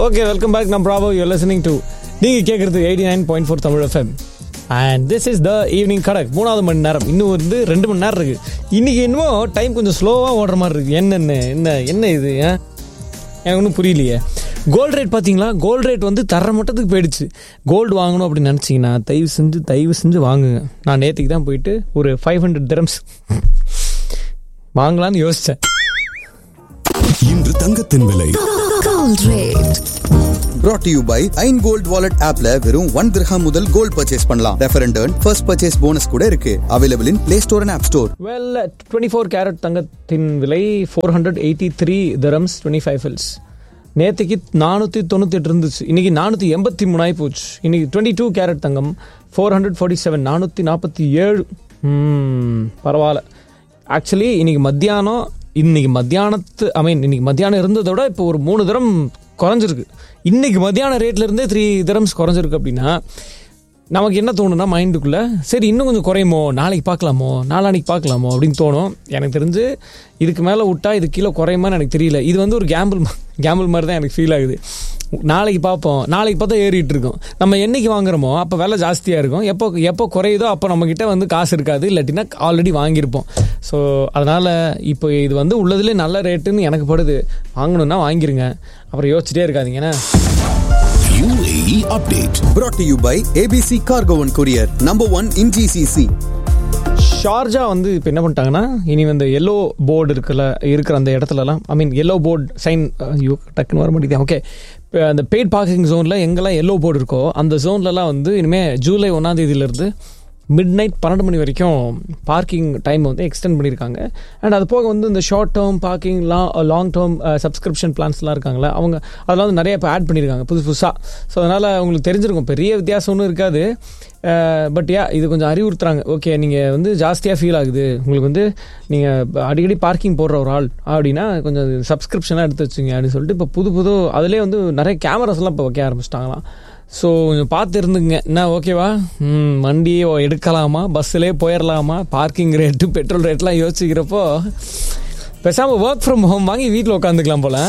Okay welcome back நான் Prabo you listening to நீங்கள் கேட்குறது eighty nine point four Tamil FM and this is the evening கடக் மூணாவது மணி நேரம் இன்னும் வந்து ரெண்டு மணி நேரம் இருக்குது இன்றைக்கி என்னமோ டைம் கொஞ்சம் ஸ்லோவாக ஓடுற மாதிரி இருக்குது என்னென்ன என்ன என்ன இது ஆ? எனக்கு ஒன்றும் புரியலையே கோல்டு ரேட் பார்த்தீங்களா கோல்டு ரேட் வந்து தர மட்டத்துக்கு போயிடுச்சு கோல்டு வாங்கணும் அப்படின்னு நினச்சிங்கன்னா தயவு செஞ்சு தயவு செஞ்சு வாங்குங்க நான் நேற்றுக்கு தான் போயிட்டு ஒரு ஃபைவ் ஹண்ட்ரட் திரம்ஸ் வாங்கலான்னு யோசித்தேன் இன்று தங்கத்தின் விலை Gold rate. brought to you by ஐன் கோல்ட் வாலெட் ஆப்ல வெறும் ஒன் திரஹாம் முதல் கோல்ட் பர்ச்சேஸ் பண்ணலாம் ரெஃபரண்ட் ஃபர்ஸ்ட் பர்ச்சேஸ் போனஸ் கூட இருக்கு available in Play Store and App Store well twenty four carat தங்கத்தின் விலை four hundred eighty three dirhams twenty five fils நேற்றுக்கு நானூற்றி தொண்ணூற்றி எட்டு இருந்துச்சு இன்னைக்கு நானூற்றி எண்பத்தி மூணாயி போச்சு இன்னைக்கு டுவெண்ட்டி டூ கேரட் தங்கம் ஃபோர் ஹண்ட்ரட் ஃபார்ட்டி செவன் நானூற்றி நாற்பத்தி ஏழு ம், பரவாயில்ல ஆக்சுவலி இன்னைக்கு மத்தியானம் இன்னைக்கு மத்தியானத்து ஐ மீன் இன்னைக்கு மத்தியானம் இருந்ததை விட இப்போ ஒரு மூணு தரம் குறைஞ்சிருக்கு இன்னைக்கு மத்தியான ரேட்ல இருந்தே த்ரீ திரம்ஸ் குறைஞ்சிருக்கு அப்படின்னா நமக்கு என்ன தோணுன்னா மைண்டுக்குள்ளே சரி இன்னும் கொஞ்சம் குறையுமோ நாளைக்கு பார்க்கலாமோ நாளான்னைக்கு பார்க்கலாமோ அப்படின்னு தோணும் எனக்கு தெரிஞ்சு இதுக்கு மேலே விட்டா இது கீழே குறையுமான்னு எனக்கு தெரியல இது வந்து ஒரு கேம்பிள் கேம்பிள் மாதிரி தான் எனக்கு ஃபீல் ஆகுது நாளைக்கு பார்ப்போம் நாளைக்கு பார்த்தா ஏறிட்டு இருக்கும் நம்ம என்னைக்கு வாங்குறோமோ அப்போ விலை ஜாஸ்தியாக இருக்கும் எப்போ எப்போ குறையுதோ அப்போ நம்மக்கிட்ட வந்து காசு இருக்காது இல்லாட்டினா ஆல்ரெடி வாங்கியிருப்போம் ஸோ அதனால் இப்போ இது வந்து உள்ளதுலேயே நல்ல ரேட்டுன்னு எனக்கு படுது வாங்கணும்னா வாங்கிருங்க அப்புறம் யோசிச்சுட்டே இருக்காதீங்கன்னா UAE update brought to you by ABC cargo one courier number one in GCC Sharjah வந்து இப்போ என்ன பண்ணிட்டாங்கன்னா இனி வந்து எல்லோ போர்டு இருக்குல்ல இருக்கிற அந்த இடத்துலலாம் I mean yellow board sign ஐயோ டக்குன்னு வர மாட்டேங்குது ஓகே இப்போ அந்த பெய்ட் பார்க்கிங் ஜோனில் எங்கெல்லாம் எல்லோ போர்டு இருக்கோ அந்த ஜோன்லலாம் வந்து இனிமேல் ஜூலை ஒன்றாம் தேதியிலேருந்து மிட் நைட் பன்னெண்டு மணி வரைக்கும் பார்க்கிங் டைம் வந்து எக்ஸ்டெண்ட் பண்ணியிருக்காங்க அண்ட் அது போக வந்து இந்த ஷார்ட் டேர்ம் பார்க்கிங் லா லாங் டேர்ம் சப்ஸ்கிரிப்ஷன் பிளான்ஸ்லாம் இருக்காங்களே அவங்க அதெல்லாம் வந்து நிறைய இப்போ ஆட் பண்ணியிருக்காங்க புதுசு புதுசாக ஸோ அதனால் உங்களுக்கு தெரிஞ்சிருக்கும் பெரிய வித்தியாசம் ஒன்றும் இருக்காது பட் யா இது கொஞ்சம் அறிவுறுத்துறாங்க ஓகே நீங்கள் வந்து ஜாஸ்தியாக ஃபீல் ஆகுது உங்களுக்கு வந்து நீங்கள் அடிக்கடி பார்க்கிங் போடுற ஒரு ஆள் அப்படின்னா கொஞ்சம் சப்ஸ்கிரிப்ஷனாக எடுத்து வச்சுங்க அப்படின்னு சொல்லிட்டு இப்போ புது புது அதிலே வந்து நிறைய கேமராஸ்லாம் இப்போ வைக்க ஆரம்பிச்சிட்டாங்களாம் ஸோ கொஞ்சம் பார்த்து இருந்துங்க என்ன ஓகேவா ம் வண்டியை எடுக்கலாமா பஸ்ஸிலே போயிடலாமா பார்க்கிங் ரேட்டு பெட்ரோல் ரேட்லாம் யோசிக்கிறப்போ பேசாமல் ஒர்க் ஃப்ரம் ஹோம் வாங்கி வீட்டில் உட்காந்துக்கலாம் போல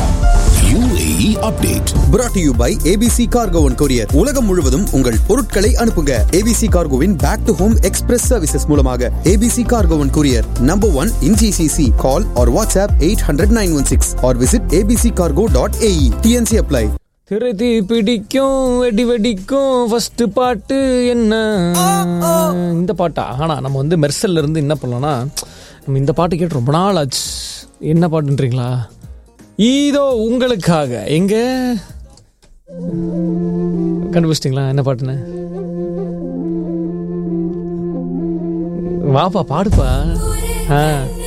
UAE update brought to you by ABC cargo one courier உலகம் முழுவதும் உங்கள் பொருட்களை அனுப்புங்க ஏபிசி கார்கோவின் back to home express services மூலமாக ABC cargo one courier number one in GCC call or WhatsApp eight hundred nine one six or visit ABC cargo dot AE TNC apply திருத்தி பிடிக்கும் வெடி வெடிக்கும் ஃபர்ஸ்ட் பாட்டு என்ன இந்த பாட்டா ஆனா நம்ம வந்து மெர்சல்ல இருந்து என்ன பண்ணலாம்னா நம்ம இந்த பாட்டு கேட்டு ரொம்ப நாள் ஆச்சு என்ன பாட்டுன்றீங்களா இதோ உங்களுக்காக எங்க கண்டுபிடிச்சிட்டிங்களா என்ன பாட்டுன்னு வாப்பா பாடுப்பா ஆ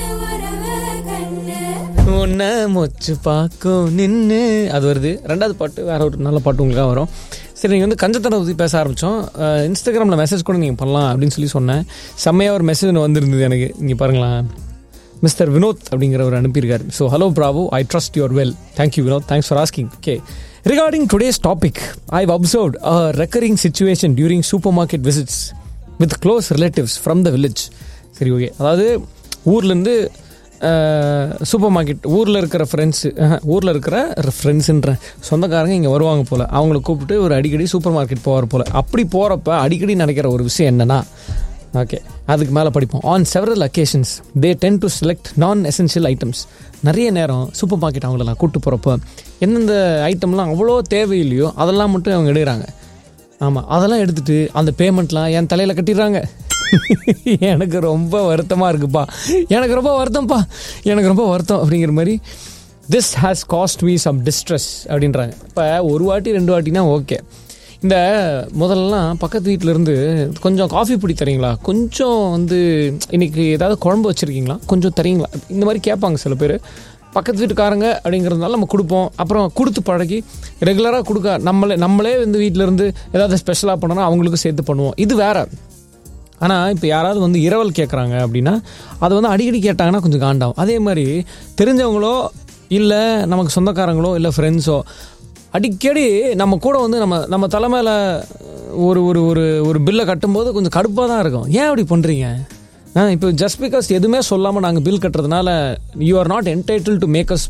உன்னை மொச்சு பார்க்கும் நின்று அது வருது ரெண்டாவது பாட்டு வேற ஒரு நல்ல பாட்டு உங்களுக்காக வரும் சரி நீங்கள் வந்து கஞ்சத்தனை பற்றி பேச ஆரம்பித்தோம் இன்ஸ்டாகிராமில் மெசேஜ் கூட நீங்கள் பண்ணலாம் அப்படின்னு சொல்லி சொன்னேன் செம்மையாக ஒரு மெசேஜ் ஒன்று வந்திருந்தது எனக்கு இங்கே பாருங்களேன் மிஸ்டர் வினோத் அப்படிங்கிறவர் அனுப்பியிருக்காரு so hello bravo I trust your well thank you Vinod thanks for asking okay regarding today's topic I observed a recurring situation during super market visits with close relatives from the village சரி okay அதாவது ஊர்லேருந்து super market ஊரில் இருக்கிற friends ஊரில் இருக்கிற ஃப்ரெண்ட்ஸுன்ற சொந்தக்காரங்க இங்கே வருவாங்க போல் அவங்கள கூப்பிட்டு ஒரு அடிக்கடி சூப்பர் மார்க்கெட் போவார் போல் அப்படி போகிறப்ப அடிக்கடி நினைக்கிற ஒரு விஷயம் என்னன்னா ஓகே அதுக்கு மேலே படிப்போம் on several occasions they tend to select non essential items நிறைய நேரம் சூப்பர் மார்க்கெட் அவங்களெல்லாம் கூப்பிட்டு போகிறப்ப எந்தெந்த ஐட்டம்லாம் அவ்வளோ தேவையில்லையோ அதெல்லாம் மட்டும் அவங்க எடுக்கிறாங்க ஆமாம் அதெல்லாம் எடுத்துட்டு அந்த பேமெண்ட்லாம் என் தலையில் கட்டிடுறாங்க எனக்கு ரொம்ப வருத்தமாக இருக்குப்பா எனக்கு ரொம்ப வருத்தம்ப்பா எனக்கு ரொம்ப வருத்தம் அப்படிங்கிற மாதிரி this has caused me some distress அப்படின்றாங்க இப்போ ஒரு வாட்டி ரெண்டு வாட்டினா ஓகே இந்த முதல்லலாம் பக்கத்து வீட்டில் இருந்து கொஞ்சம் காஃபி பிடி தரீங்களா கொஞ்சம் வந்து இன்னைக்கு ஏதாவது குழம்பு வச்சுருக்கீங்களா கொஞ்சம் தரீங்களா இந்த மாதிரி கேட்பாங்க சில பேர் பக்கத்து வீட்டுக்காரங்க அப்படிங்கிறதுனால நம்ம கொடுப்போம் அப்புறம் கொடுத்து பழகி ரெகுலராக கொடுக்க நம்மளே நம்மளே வந்து வீட்டில் இருந்து ஏதாவது ஸ்பெஷலாக பண்ணோன்னா அவங்களுக்கும் சேர்த்து பண்ணுவோம் இது வேற ஆனால் இப்போ யாராவது வந்து இரவல் கேட்குறாங்க அப்படின்னா அது வந்து அடிக்கடி கேட்டாங்கன்னா கொஞ்சம் காண்டாகும் அதே மாதிரி தெரிஞ்சவங்களோ இல்லை நமக்கு சொந்தக்காரங்களோ இல்லை ஃப்ரெண்ட்ஸோ அடிக்கடி நம்ம கூட வந்து நம்ம நம்ம தலைமையில் ஒரு ஒரு ஒரு ஒரு பில்லை கட்டும்போது கொஞ்சம் கடுப்பாக தான் இருக்கும் ஏன் அப்படி பண்ணுறீங்க ஆ இப்போ ஜஸ்ட் பிகாஸ் எதுவுமே சொல்லாமல் நாங்கள் பில் கட்டுறதுனால you are not entitled to make us pay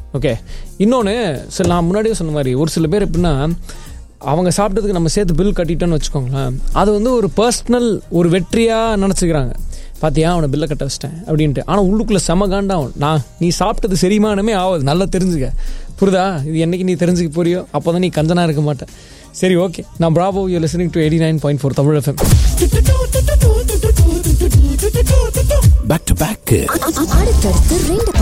okay இன்னொன்று சில நான் முன்னாடியே சொன்ன மாதிரி ஒரு சில பேர் எப்படின்னா அவங்க சாப்பிட்டதுக்கு நம்ம சேர்த்து பில் கட்டிட்டோன்னு வச்சுக்கோங்களேன் அது வந்து ஒரு பர்சனல் ஒரு வெற்றியாக நினச்சிக்கிறாங்க பாத்தியா அவனை பில்லை கட்ட வச்சிட்டேன் அப்படின்ட்டு ஆனால் உள்ளுக்குள்ளே செம காண்டாகும் நான் நீ சாப்பிட்டது செரிமானமே ஆகுது நல்லா தெரிஞ்சுக்க புரியுதா இது என்னைக்கு நீ தெரிஞ்சுக்க போறியோ அப்போ தான் நீ கஞ்சனா இருக்க மாட்டேன் சரி ஓகே நான் bravo you listening to eighty nine point four Tamil FM back to back அடுத்தடுத்து ரெண்டு